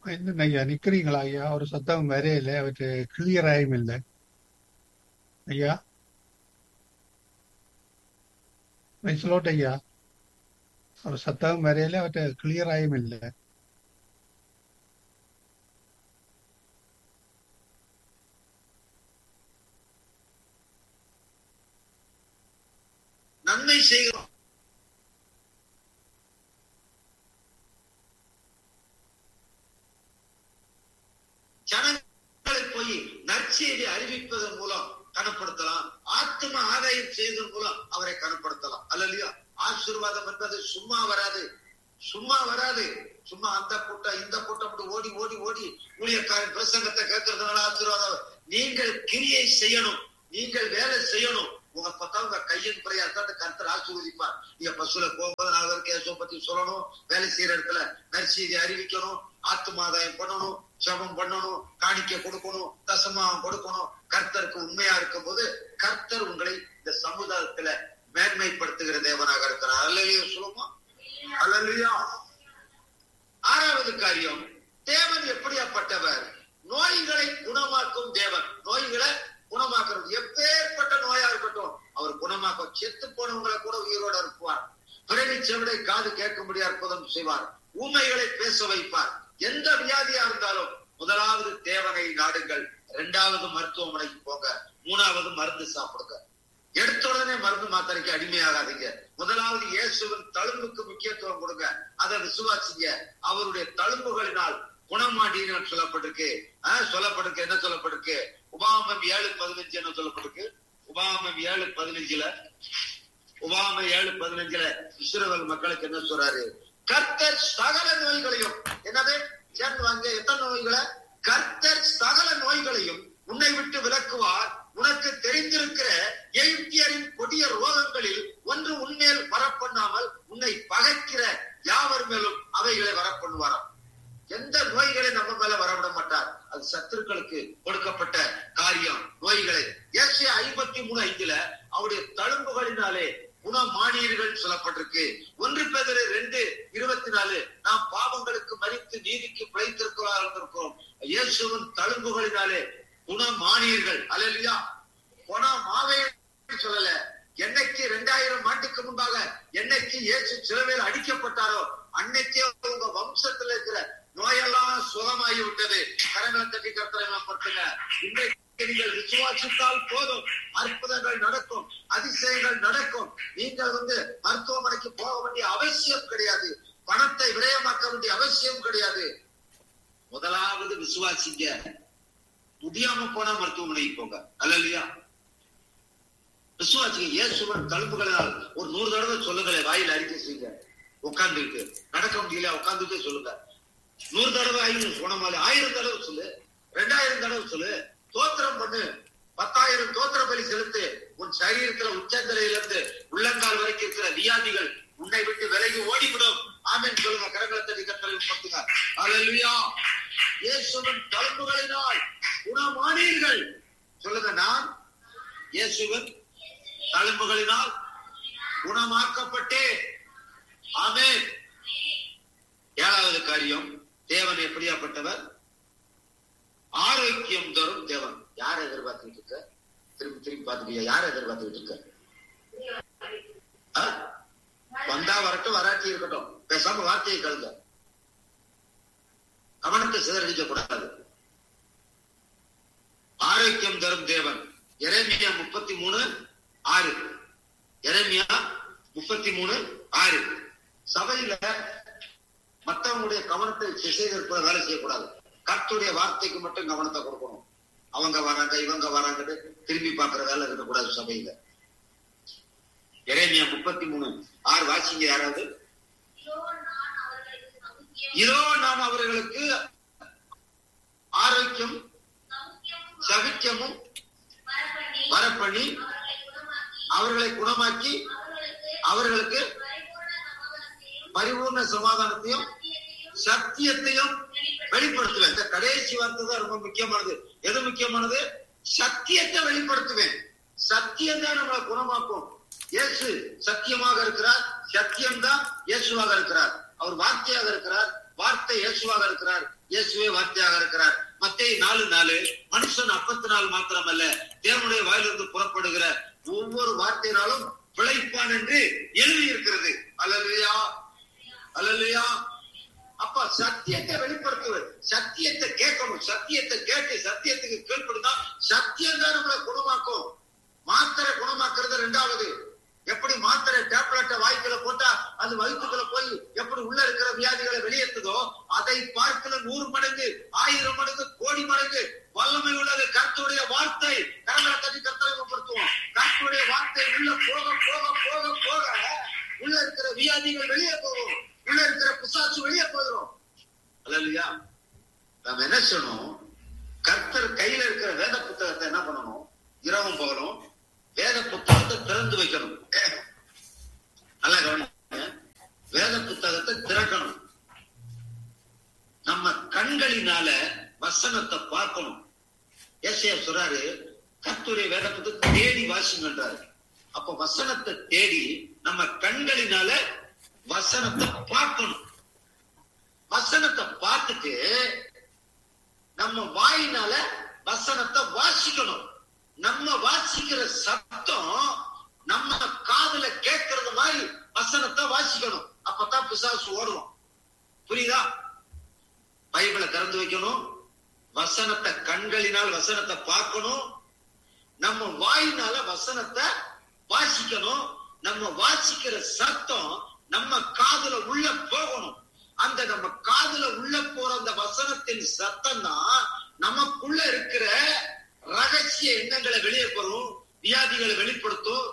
என்னங்க ஐயா நிக்கிறீங்களா ஐயா ஒரு சத்தம் வரையில அவற்று கிளியராயும் இல்லை ஐயா ரைஸ்லோட் ஐயா ஒரு சத்தம் வரையில அவற்றை கிளியராயும் இல்லை நன்மை செய்கிறோம் ஜனங்களை போய் நற்செய்தி அறிவிப்பதன் மூலம் கனப்படுத்தலாம் ஆத்ம ஆதாயம் செய்வதன் மூலம் அவரை கனப்படுத்தலாம் அல்லையா ஆசீர்வாதம் என்பது சும்மா வராது சும்மா வராது சும்மா அந்த கூட்டம் இந்த கூட்டம் அப்படி ஓடி ஓடி ஓடி ஊழியக்காரன் பிரசங்கத்தை கேட்கறதுனால ஆசீர்வாதம் நீங்கள் கிரியை செய்யணும் நீங்கள் வேலை செய்யணும் உங்க பார்த்தா உங்க கையின் பிறையா தான் கருத்தர் ஆசீர்வதிப்பார் நீங்க பஸ்ல போகும்போது நாலு பேருக்கு இயேசுவை பத்தி சொல்லணும் வேலை செய்யற இடத்துல நற்செய்தி அறிவிக்கணும் ஆத்துமாதாயம் பண்ணணும் ஜபம் பண்ணணும் காணிக்க கொடுக்கணும் தசமாவம் கொடுக்கணும் கர்த்தருக்கு உண்மையா இருக்கும் போது கர்த்தர் உங்களை இந்த சமுதாயத்துல மேன்மைப்படுத்துகிற தேவனாக இருக்கிறார் அல்லையா சொல்லுமா அல்லையா ஆறாவது காரியம் தேவன் எப்படியாப்பட்டவர் நோய்களை குணமாக்கும் தேவன் நோய்களை குணமாக்குறது எப்பேற்பட்ட நோயா இருக்கட்டும் அவர் குணமாக்கும் செத்து போனவங்களை கூட உயிரோட இருப்பார் பிறவி செவிடை காது கேட்கும்படியா அற்புதம் செய்வார் ஊமைகளை பேச வைப்பார் எந்த வியாதியா இருந்தாலும் முதலாவது தேவனை நாடுங்கள் இரண்டாவது மருத்துவமனைக்கு போங்க மூணாவது மருந்து சாப்பிடுங்க எடுத்த உடனே மருந்து மாத்திரைக்கு அடிமையாகாதீங்க முதலாவது இயேசுவின் தழும்புக்கு முக்கியத்துவம் கொடுங்க அதை விசுவாசிங்க அவருடைய தழும்புகளினால் குணமாண்டீர்கள் சொல்லப்பட்டிருக்கு ஆஹ் சொல்லப்பட்டிருக்கு என்ன சொல்லப்பட்டிருக்கு உபாமம் ஏழு பதினஞ்சு என்ன சொல்லப்பட்டிருக்கு உபாமம் ஏழு பதினஞ்சுல உபாமம் ஏழு பதினஞ்சுல இஸ்ரவேல் மக்களுக்கு என்ன சொல்றாரு கர்த்தர் சகல நோய்களையும் என்னது சேர்ந்து வாங்க எத்தனை நோய்களை கர்த்தர் சகல நோய்களையும் உன்னை விட்டு விலக்குவார் உனக்கு தெரிந்திருக்கிற எகிப்தியரின் கொடிய ரோகங்களில் ஒன்று உன்மேல் வரப்பண்ணாமல் உன்னை பகைக்கிற யாவர் மேலும் அவைகளை வரப்பண்ணுவாராம் எந்த நோய்களை நம்ம மேல வரவிட மாட்டார் அது சத்துருக்களுக்கு கொடுக்கப்பட்ட காரியம் நோய்களை ஏசியா ஐம்பத்தி மூணு ஐந்துல அவருடைய தழும்புகளினாலே குணமானீர்கள் சொல்லப்பட்டிருக்கு ஒன்று பேதரு ரெண்டு இருபத்தி நாலு நாம் பாவங்களுக்கு மறித்து நீதிக்கு பிழைத்திருக்கிறோம் இருக்கிறோம் இயேசுவின் தழும்புகளினாலே குணமானீர்கள் அல்லையா குணமாவே சொல்லல என்னைக்கு ரெண்டாயிரம் ஆண்டுக்கு முன்பாக என்னைக்கு இயேசு சிலுவையில் அடிக்கப்பட்டாரோ அன்னைக்கே உங்க வம்சத்துல இருக்கிற நோயெல்லாம் சுகமாகி விட்டது கரங்களை தட்டி கர்த்தரை படுத்துங்க இன்றைக்கு நீங்கள் விசுவாசித்தால் போதும் அற்புதங்கள் நடக்கும் அதிசயங்கள் நடக்கும் நீங்கள் வந்து மருத்துவமனைக்கு போக வேண்டிய அவசியம் கிடையாது பணத்தை விரயமாக்க வேண்டிய அவசியம் கிடையாது முதலாவது விசுவாசிங்க முடியாம போனா மருத்துவமனைக்கு போங்க அல்ல இல்லையா விசுவாசிங்க இயேசுவன் தழும்புகளால் ஒரு நூறு தடவை சொல்லுங்களேன் வாயில் அறிக்கை செய்யுங்க உட்கார்ந்துட்டு நடக்க முடியல உட்கார்ந்துட்டே சொல்லுங்க நூறு தடவை ஆயிரம் குணமால ஆயிரம் தடவை சொல்லு ரெண்டாயிரம் தடவை சொல்லு தோத்திரம் பண்ணு பத்தாயிரம் தோத்திர பலி செலுத்து உன் சரீரத்துல உச்சந்தலையில இருந்து உள்ளங்கால் வரைக்கும் இருக்கிற வியாதிகள் உன்னை விட்டு விலகி ஓடிவிடும் ஆமென் சொல்லுங்க கரங்களை தட்டி கத்தலை பத்துங்க அல்லா இயேசுவின் தழும்புகளினால் குணமானீர்கள் சொல்லுங்க நான் இயேசுவின் தழும்புகளினால் குணமாக்கப்பட்டேன் ஆமென் ஏழாவது காரியம் தேவன் எப்படியாப்பட்டவர் ஆரோக்கியம் தரும் தேவன் யார் எதிர்பார்த்துட்டு இருக்க திரும்பி திரும்பி பார்த்துக்கியா யார் எதிர்பார்த்துக்கிட்டு இருக்க ஆ? வந்தா வரட்டும் வராட்டி இருக்கட்டும் பேசாம வார்த்தையை கழுங்க கவனத்தை சிதறடிக்க கூடாது ஆரோக்கியம் தரும் தேவன் எரேமியா முப்பத்தி மூணு ஆறு எரேமியா முப்பத்தி மூணு ஆறு சபையில மத்தவங்களுடைய கவனத்தை திசை திருப்ப வேலை செய்யக்கூடாது கர்த்துடைய வார்த்தைக்கு மட்டும் கவனத்தை கொடுக்கணும் அவங்க வராங்க இவங்க வராங்கன்னு திரும்பி பார்க்கிற வேலை இருக்கக்கூடாது சபையில எரேமியா முப்பத்தி மூணு ஆறு வாசிங்க யாராவது இதோ நான் அவர்களுக்கு ஆரோக்கியம் சவிக்கமும் வரப்பண்ணி அவர்களை குணமாக்கி அவர்களுக்கு பரிபூர்ண சமாதானத்தையும் சத்தியத்தையும் வெளிப்படுத்துவேன் இந்த கடைசி வார்த்தை தான் ரொம்ப முக்கியமானது எது முக்கியமானது சத்தியத்தை வெளிப்படுத்துவேன் சத்தியம் தான் நம்மளை குணமாக்கும் இயேசு சத்தியமாக இருக்கிறார் சத்தியம் தான் இயேசுவாக இருக்கிறார் அவர் வார்த்தையாக இருக்கிறார் வார்த்தை இயேசுவாக இருக்கிறார் இயேசுவே வார்த்தையாக இருக்கிறார் மத்திய நாலு நாலு மனுஷன் அப்பத்து நாள் மாத்திரமல்ல தேவனுடைய வாயிலிருந்து புறப்படுகிற ஒவ்வொரு வார்த்தையினாலும் பிழைப்பான் என்று எழுதி இருக்கிறது அல்லலையா அல்லலையா அப்ப சத்தியத்தை வெளிப்படுத்துவது சத்தியத்தை கேட்கணும் சத்தியத்தை கேட்டு சத்தியத்துக்கு கீழ்ப்படுதா சத்தியம் தான் நம்மளை குணமாக்கும் மாத்திரை குணமாக்குறது ரெண்டாவது எப்படி மாத்திரை டேப்லெட்டை வாய்க்குள்ள போட்டா அது வயிற்றுக்குள்ள போய் எப்படி உள்ள இருக்கிற வியாதிகளை வெளியேற்றுதோ அதை பார்க்கல நூறு மடங்கு ஆயிரம் மடங்கு கோடி மடங்கு வல்லமை உள்ளது கர்த்தருடைய வார்த்தை கரங்களை தட்டி கர்த்தரப்படுத்துவோம் கர்த்தருடைய வார்த்தை உள்ள போக போக போக போக உள்ள இருக்கிற வியாதிகள் வெளியே போகும் உள்ள இருக்கிற பிசாசு வெளியே போயிடும் இல்லையா நாம என்ன செய்யணும் கர்த்தர் கையில இருக்கிற வேத புத்தகத்தை என்ன பண்ணணும் இரவும் பகலும் வேத புத்தகத்தை திறந்து வைக்கணும் நல்லா கவனிங்க வேத புத்தகத்தை திறக்கணும் நம்ம கண்களினால வசனத்தை பார்க்கணும் ஏசையா சொல்றாரு கர்த்தருடைய வேத புத்தகத்தை தேடி வாசிங்கன்றாரு அப்ப வசனத்தை தேடி நம்ம கண்களினால வசனத்தை பார்க்கணும் வசனத்தை பார்த்துட்டு நம்ம வாயினால வசனத்தை வாசிக்கணும் நம்ம வாசிக்கிற சத்தம் நம்ம காதுல கேட்கறது மாதிரி வசனத்தை வாசிக்கணும் அப்பதான் பிசாசு ஓடுவோம் புரியுதா பைபிளை திறந்து வைக்கணும் வசனத்தை கண்களினால் வசனத்தை பார்க்கணும் நம்ம வாயினால வசனத்தை வாசிக்கணும் நம்ம வாசிக்கிற சத்தம் நம்ம காதுல உள்ள போகணும் அந்த நம்ம காதுல உள்ள போற அந்த வசனத்தின் சத்தம் தான் நமக்குள்ள இருக்கிற ரகசிய எண்ணங்களை வெளியே போறோம் வியாதிகளை வெளிப்படுத்தும்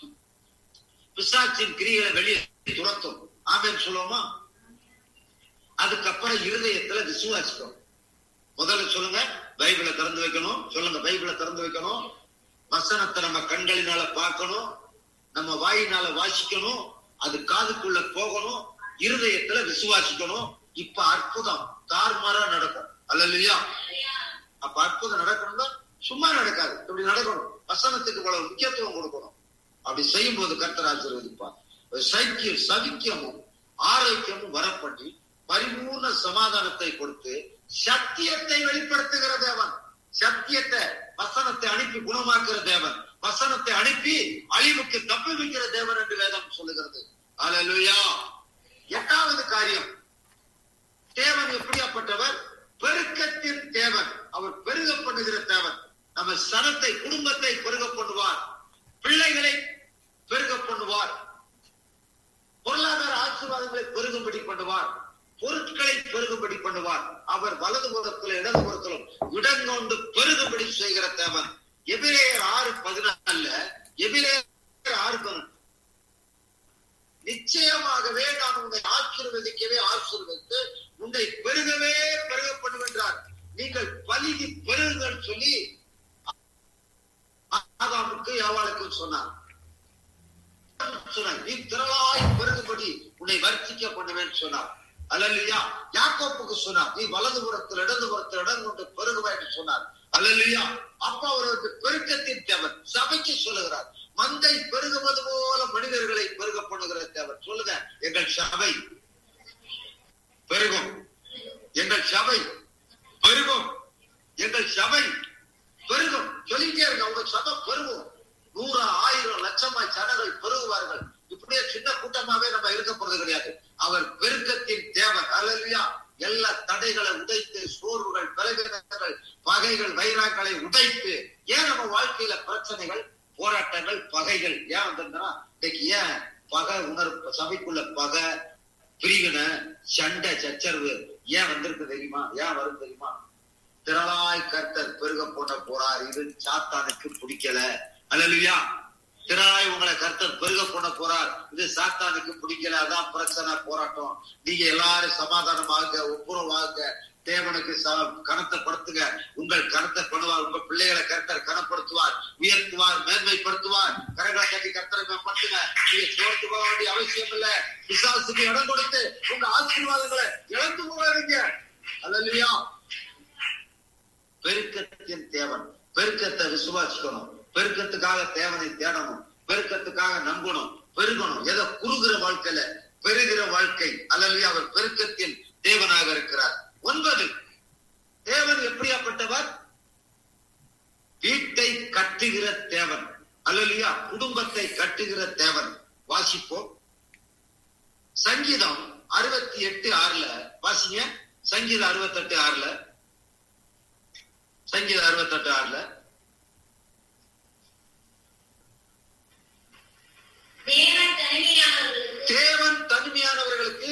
பிசாச்சின் கிரிகளை வெளியே துரத்தும் ஆமேன்னு சொல்லுவோமா அதுக்கப்புறம் இருதயத்துல விசுவாசிக்கும் முதல்ல சொல்லுங்க பைபிளை திறந்து வைக்கணும் சொல்லுங்க பைபிளை திறந்து வைக்கணும் வசனத்தை நம்ம கண்களினால பார்க்கணும் நம்ம வாயினால வாசிக்கணும் அது காதுக்குள்ள போகணும் இருதயத்துல விசுவாசிக்கணும் இப்ப அற்புதம் தார்மாரா நடக்கும் அல்ல இல்லையா அப்ப அற்புதம் நடக்கணும்னா சும்மா நடக்காது இப்படி நடக்கணும் வசனத்துக்கு இவ்வளவு முக்கியத்துவம் கொடுக்கணும் அப்படி செய்யும் போது கர்த்தர் ஆசீர்வதிப்பார் சைக்கியம் சவிக்கியமும் ஆரோக்கியமும் வரப்பண்ணி பரிபூர்ண சமாதானத்தை கொடுத்து சத்தியத்தை வெளிப்படுத்துகிற தேவன் சத்தியத்தை வசனத்தை அனுப்பி குணமாக்குற தேவன் வசனத்தை அனுப்பி அழிவுக்கு தப்பி வைக்கிற தேவன் என்று வேதம் சொல்லுகிறது அலலுயா எட்டாவது காரியம் தேவன் எப்படியாப்பட்டவர் பெருக்கத்தின் தேவன் அவர் பெருக பண்ணுகிற தேவன் நம்ம சனத்தை குடும்பத்தை பெருக பண்ணுவார் பிள்ளைகளை பெருக பண்ணுவார் பொருளாதார ஆசீர்வாதங்களை பெருகும்படி பண்ணுவார் பொருட்களை பெருகும்படி பண்ணுவார் அவர் வலது புறத்திலும் இடது புறத்திலும் இடங்கொண்டு பெருகும்படி செய்கிற தேவன் எபிரேயர் ஆறு பதினாலுல எபிரேயர் ஆறு பதினாலு நிச்சயமாகவே நான் உன்னை ஆசீர்வதிக்கவே ஆசீர்வதித்து உன்னை பெருகவே பெருக பண்ணுவென்றார் நீங்கள் பலிதி பெருகுங்கள் சொல்லி ஆதாமுக்கு யாவாளுக்கு சொன்னார் சொன்னார் நீ திரளாய் பெருகுபடி உன்னை வர்த்திக்க பண்ணுவேன் சொன்னார் அல்லையா யாக்கோப்புக்கு சொன்னார் நீ வலது புறத்தில் இடது புறத்தில் இடம் கொண்டு பெருகுவா என்று சொன்னார் அல்லையா அப்பா அவருக்கு பெருக்கத்தின் தேவன் சபைக்கு சொல்லுகிறார் மந்தை பெருகுவது போல மனிதர்களை பெருக பண்ணுகிற தேவன் சொல்லுங்க எங்கள் சபை பெருகும் எங்கள் சபை பெருகும் எங்கள் சபை பெருகும் சொல்லிட்டே இருக்கு அவங்க சபை பெருகும் நூறு ஆயிரம் லட்சமாய் ஜனங்கள் பெருகுவார்கள் இப்படியே சின்ன கூட்டமாவே நம்ம இருக்க போறது கிடையாது அவர் பெருக்கத்தின் தேவன் அல்லையா எல்லா தடைகளை உடைத்து சோர்வுகள் பலவீனங்கள் பகைகள் வைராக்களை உடைத்து ஏன் நம்ம வாழ்க்கையில பிரச்சனைகள் போராட்டங்கள் பகைகள் ஏன் வந்திருந்தா இன்னைக்கு ஏன் பகை உணர்வு சபைக்குள்ள பகை பிரிவினை சண்டை சச்சரவு ஏன் வந்திருக்கு தெரியுமா ஏன் வரும் தெரியுமா திரளாய் கர்த்தர் பெருக போட்ட போறார் இது சாத்தானுக்கு பிடிக்கல அல்லையா திரளாய் உங்களை கர்த்தர் பெருக பண்ண போறார் இது சாத்தானுக்கு பிடிக்கல அதான் பிரச்சனை போராட்டம் நீங்க எல்லாரும் சமாதானமாக ஒப்புரவாக தேவனுக்கு கனத்தைப்படுத்துங்க உங்கள் கனத்தை பண்ணுவார் உங்க பிள்ளைகளை கர்த்தர் கனப்படுத்துவார் உயர்த்துவார் மேன்மைப்படுத்துவார் கரங்களை கட்டி கர்த்தரை மேம்படுத்துங்க நீங்க சோர்த்து போக வேண்டிய அவசியம் இல்ல விசாசுக்கு இடம் கொடுத்து உங்க ஆசீர்வாதங்களை இழந்து போகாதீங்க அல்லையா பெருக்கத்தின் தேவன் பெருக்கத்தை விசுவாசிக்கணும் பெருக்கத்துக்காக தேவனை தேடணும் பெருக்கத்துக்காக நம்பணும் பெருகணும் எதை குறுகிற வாழ்க்கையில பெறுகிற வாழ்க்கை அல்லது அவர் பெருக்கத்தின் தேவனாக இருக்கிறார் ஒன்பது தேவன் எப்படியாப்பட்டவர் வீட்டை கட்டுகிற தேவன் அல்லலியா குடும்பத்தை கட்டுகிற தேவன் வாசிப்போம் சங்கீதம் அறுபத்தி எட்டு ஆறுல வாசிங்க சங்கீதம் அறுபத்தி எட்டு ஆறுல சங்கீதம் அறுபத்தி எட்டு ஆறுல தேவன் தனிமையானவர்களுக்கு தேவன் தனிமையானவர்களுக்கு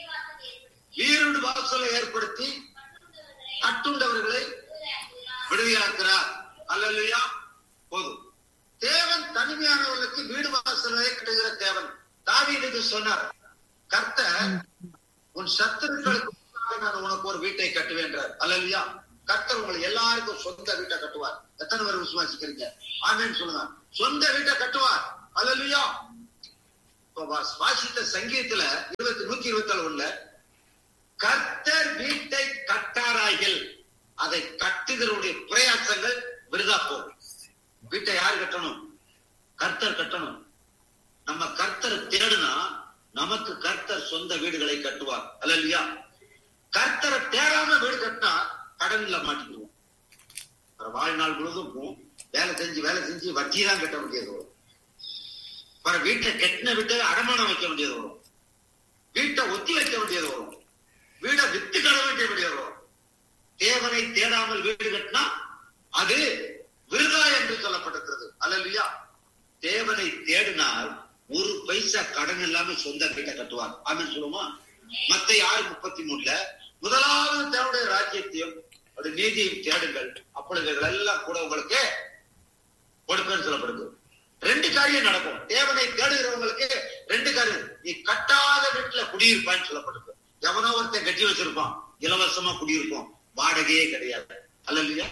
வீடு வாசலை ஏற்படுத்தி கட்டுண்டவர்களை விடுதலையாக்குறார் அல்லையா போதும் தேவன் தனிமையானவர்களுக்கு வீடு வாசலை கட்டுகிற தேவன் தாவீதுக்கு சொன்னார் கர்த்தர் உன் சத்துருக்களுக்கு முன்பாக நான் உனக்கு ஒரு வீட்டை கட்டுவேன்றார் அல்லையா கர்த்தர் உங்களை எல்லாருக்கும் சொந்த வீட்டை கட்டுவார் எத்தனை பேர் விசுவாசிக்கிறீங்க ஆமேன்னு சொல்லுங்க சொந்த வீட்டை கட்டுவார் அல்லையா இப்ப வா- வாசித்த சங்கீதத்துல இருபத்தி நூத்தி இருபத்தி ஏழு ஒண்ணுல கர்த்தர் வீட்டை கட்டாராய்கள் அதை கட்டுகிறவருடைய பிரயாசங்கள் விருதா போகும் வீட்டை யார் கட்டணும் கர்த்தர் கட்டணும் நம்ம கர்த்தர் தேடுனா நமக்கு கர்த்தர் சொந்த வீடுகளை கட்டுவார் அல்ல இல்லையா கர்த்தரை தேடாம வீடு கட்டினா கடன்ல மாட்டிக்குவோம் அப்புறம் வாழ்நாள் முழுதும் வேலை செஞ்சு வேலை செஞ்சு வட்டி தான் கட்ட வேண்டியது வரும் அப்புறம் வீட்டை கட்டின வீட்டை அடமானம் வைக்க வேண்டியது வரும் வீட்டை ஒத்தி வைக்க வேண்டியது வரும் வீடை வித்து கட வேண்டிய வேண்டியது வரும் தேவனை தேடாமல் வீடு கட்டினா அது விருதா என்று சொல்லப்பட்டிருக்கிறது அல்லையா தேவனை தேடினால் ஒரு பைசா கடன் இல்லாம சொந்த வீட்டை கட்டுவார் ஆமென் சொல்லுமா மத்த ஆறு முப்பத்தி மூணுல முதலாவது தேவனுடைய ராஜ்யத்தையும் ஒரு நீதியையும் தேடுங்கள் அப்பொழுது இவைகள் எல்லாம் கூட உங்களுக்கு கொடுப்பேன்னு சொல்லப்படுது ரெண்டு காரியம் நடக்கும் தேவனை தேடுகிறவங்களுக்கு ரெண்டு காரியம் நீ கட்டாத வீட்டுல குடியிருப்பான்னு சொல்லப்படுது எவனோ ஒருத்தன் கட்டி வச்சிருப்பான் இலவசமா குடியிருப்போம் வாடகையே கிடையாது அல்ல இல்லையா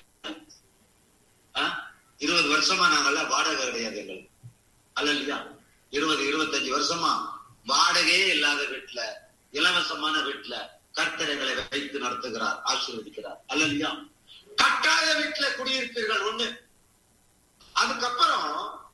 ஆ? இருபது வருஷமா நாங்கெல்லாம் வாடகை கிடையாது எங்களுக்கு அல்ல இல்லையா இருபது இருபத்தஞ்சு வருஷமா வாடகையே இல்லாத வீட்டுல இலவசமான வீட்டுல கர்த்தரைகளை வைத்து நடத்துகிறார் ஆசீர்வதிக்கிறார் அல்ல இல்லையா கட்டாத வீட்டுல குடியிருப்பீர்கள் ஒண்ணு அதுக்கப்புறம்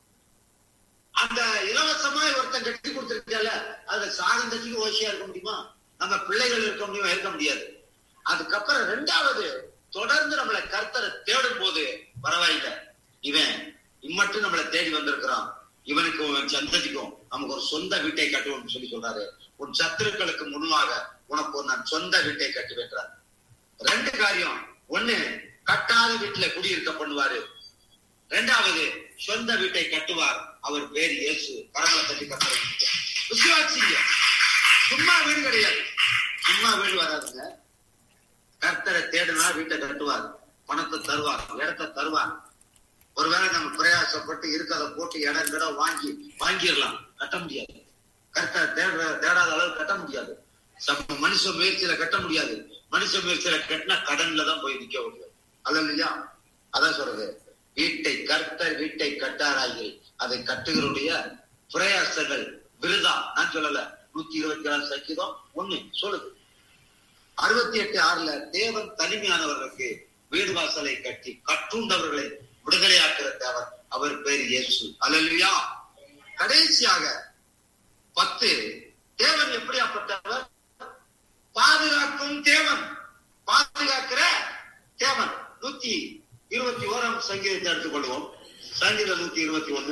அந்த இலவசமா ஒருத்தன் கட்டி கொடுத்திருக்கல அதுல சாதந்தத்துக்கு ஓசியா இருக்க முடியுமா நம்ம பிள்ளைகள் இருக்க முடியுமா இருக்க முடியாது அதுக்கப்புறம் ரெண்டாவது தொடர்ந்து நம்மளை கர்த்தரை தேடும் போது பரவாயில்லை இவன் இம்மட்டும் நம்மளை தேடி வந்திருக்கிறான் இவனுக்கு உன் சந்ததிக்கும் நமக்கு ஒரு சொந்த வீட்டை கட்டுவோம்னு சொல்லி சொல்றாரு உன் சத்துருக்களுக்கு முன்பாக உனக்கு ஒரு நான் சொந்த வீட்டை கட்டி வைக்கிறார் ரெண்டு காரியம் ஒண்ணு கட்டாத வீட்டுல குடியிருக்க பண்ணுவாரு ரெண்டாவது சொந்த வீட்டை கட்டுவார் அவர் பேர் இயேசு கரங்களை தட்டி கட்டுறீங்க விசுவாசிங்க சும்மா வீடு கிடையாது சும்மா வீடு வராதுங்க கர்த்தரை தேடினா வீட்டை கட்டுவார் பணத்தை தருவார் இடத்தை தருவார் ஒருவேளை நம்ம பிரயாசப்பட்டு இருக்கிறத போட்டு இடம் கிட வாங்கி வாங்கிடலாம் கட்ட முடியாது கர்த்தரை தேடுற தேடாத அளவு கட்ட முடியாது சம மனுஷ முயற்சியில கட்ட முடியாது மனுஷ முயற்சியில கட்டினா கடன்ல தான் போய் நிக்க முடியாது அல்ல இல்லையா அதான் சொல்றது வீட்டை கர்த்தர் வீட்டை கட்டாராயில் அதை கட்டுகிறவுடைய பிரயாசங்கள் விருதா நான் சொல்லல நூத்தி இருபத்தி ஆறு சங்கீதம் ஒண்ணு சொல்லுது அறுபத்தி எட்டு ஆறுல தேவன் தனிமையானவர்களுக்கு வீடு வாசலை கட்டி கட்டுண்டவர்களை விடுதலையாக்குற தேவன் அவர் பேர் இயேசு அல்லா கடைசியாக பத்து தேவன் எப்படியாப்பட்டவர் பாதுகாக்கும் தேவன் பாதுகாக்கிற தேவன் நூத்தி இருபத்தி ஓராம் சங்கீதத்தை எடுத்துக்கொள்வோம் சங்கீதம் நூத்தி இருபத்தி ஒண்ணு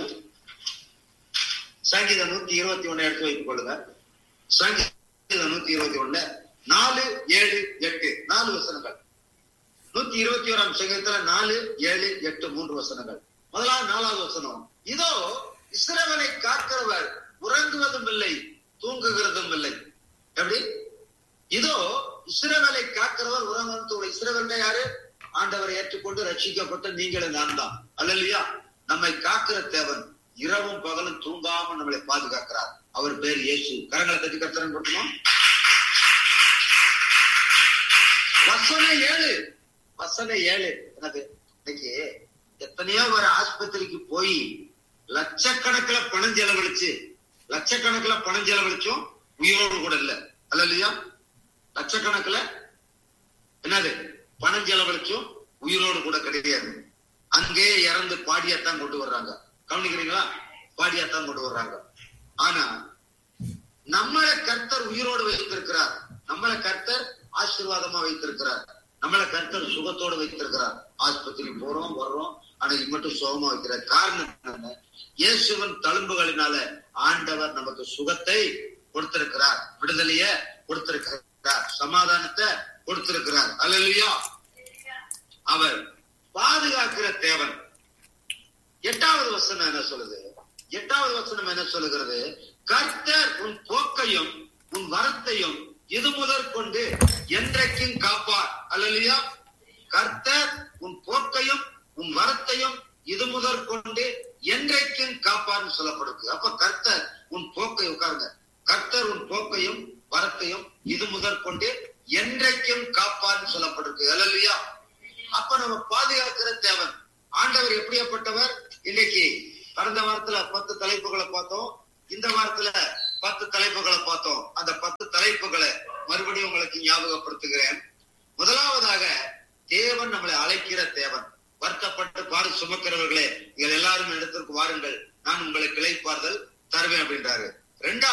சங்கீதம் நூத்தி இருபத்தி ஒண்ணு எடுத்து வைத்துக் கொள்ளுங்க சங்கீதம் நூத்தி இருபத்தி ஒண்ணு நாலு ஏழு எட்டு நாலு வசனங்கள் நூத்தி இருபத்தி ஓராம் சங்கீதத்துல நாலு ஏழு எட்டு மூன்று வசனங்கள் முதலாவது நாலாவது வசனம் இதோ இஸ்ரவேலை காக்கிறவர் உறங்குவதும் இல்லை தூங்குகிறதும் இல்லை எப்படி இதோ இஸ்ரவேலை காக்கிறவர் உறங்குவது இஸ்ரவேல் யாரு ஆண்டவரை ஏற்றுக்கொண்டு ரட்சிக்கப்பட்ட நீங்களும் நான் தான் அல்லையா நம்மை காக்கிற தேவன் இரவும் பகலும் தூங்காம நம்மளை பாதுகாக்கிறார் அவர் பேர் இயேசு கரங்களை தட்டி கத்தரன் கொடுக்கணும் வசனம் ஏழு வசனம் ஏழு எனக்கு இன்னைக்கு எத்தனையோ ஒரு ஆஸ்பத்திரிக்கு போய் லட்சக்கணக்கில் பணம் செலவழிச்சு லட்சக்கணக்கில் பணம் செலவழிச்சும் உயிரோடு கூட இல்ல அல்ல இல்லையா லட்சக்கணக்கில் என்னது பணம் செலவழிச்சும் உயிரோடு கூட கிடையாது அங்கே இறந்து பாடியாத்தான் கொண்டு வர்றாங்க கவனிக்கிறீங்களா பாடியாத்தான் கொண்டு வர்றாங்க ஆனா நம்மளை கர்த்தர் உயிரோடு வைத்திருக்கிறார் நம்மளை கர்த்தர் ஆசீர்வாதமா வைத்திருக்கிறார் நம்மளை கர்த்தர் சுகத்தோடு வைத்திருக்கிறார் ஆஸ்பத்திரி போறோம் வர்றோம் ஆனா இது மட்டும் சுகமா வைக்கிறார் காரணம் என்ன இயேசுவன் தழும்புகளினால ஆண்டவர் நமக்கு சுகத்தை கொடுத்திருக்கிறார் விடுதலைய கொடுத்திருக்கிறார் சமாதானத்தை கொடுத்திருக்கிறார் அல்லையா அவர் பாதுகாக்கிற தேவன் எட்டாவது வசனம் என்ன சொல்லுது எட்டாவது வசனம் என்ன சொல்லுகிறது கர்த்தர் உன் போக்கையும் உன் வரத்தையும் இது முதற் கொண்டு என்றைக்கும் காப்பார் அல்லையா கர்த்தர் உன் போக்கையும் உன் வரத்தையும் இது முதற் கொண்டு என்றைக்கும் காப்பார்னு சொல்லப்படுது அப்ப கர்த்தர் உன் போக்கை உட்காருங்க கர்த்தர் உன் போக்கையும் வரத்தையும் இது முதற் கொண்டு என்றைக்கும் காப்பார்னு சொல்லப்பட்டிருக்கு அல்லையா அப்ப நம்ம பாதுகாக்கிற தேவன் ஆண்டவர் எப்படியாப்பட்டவர் இன்னைக்கு கடந்த வாரத்துல பத்து தலைப்புகளை பார்த்தோம் இந்த வாரத்துல பத்து தலைப்புகளை பார்த்தோம் அந்த பத்து தலைப்புகளை மறுபடியும் உங்களுக்கு ஞாபகப்படுத்துகிறேன் முதலாவதாக தேவன் நம்மளை அழைக்கிற தேவன் வருத்தப்பட்டு பாடு சுமக்கிறவர்களே நீங்கள் எல்லாரும் இடத்திற்கு வாருங்கள் நான் உங்களை கிளைப்பார்கள் தருவேன் அப்படின்றாரு ரெண்டாவது